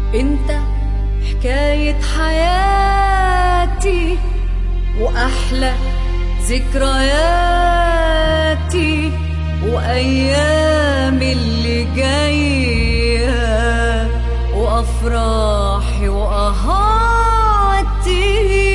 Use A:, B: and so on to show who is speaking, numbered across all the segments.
A: انت حكاية حياتي واحلى ذكرياتي وايام اللي جايه وافراحي واهاتي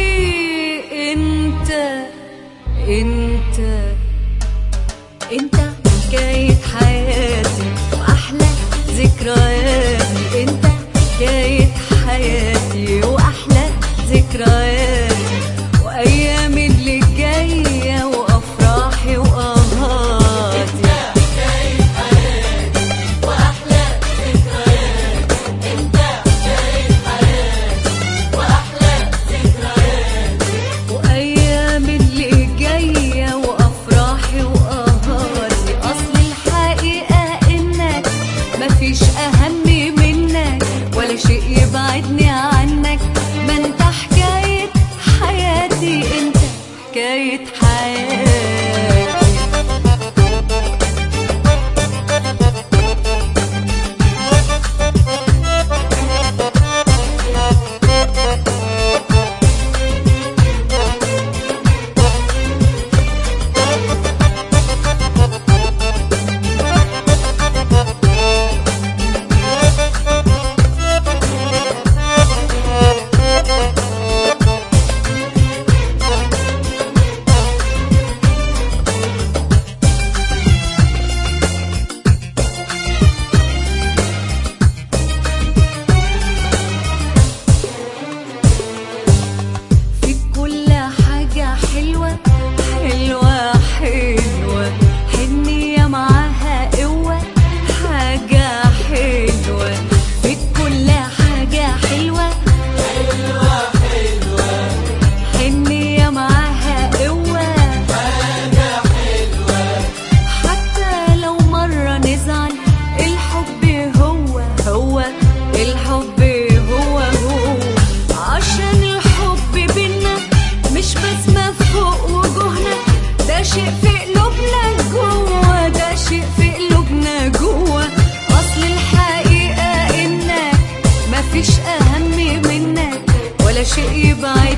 A: انت انت انت حكاية حياتي واحلى ذكرياتي انت حكاية حياتي واحلى ذكرياتي وايام اللي جاية وافراحي واهاتي وايام اللي جايه وافراحي واهاتي اصل الحقيقه انك مفيش اهم منك ولا شيء يبعدني عنك ما انت حكايه حياتي انت حكايه حياتي في كل حاجة حلوة حلوة حلوة حنية معاها قوة حاجة حلوة في كل حاجة حلوة حنية معاها قوة حتى لو مرة نزعل الحب هو هو الحب هو هو عشان الحب بينا مش بسمة فوق وجوهنا ده شيء في قلوبنا جوه ده شيء في قلوبنا جوه اصل الحقيقة انك مفيش اهم منك ولا شيء يبعد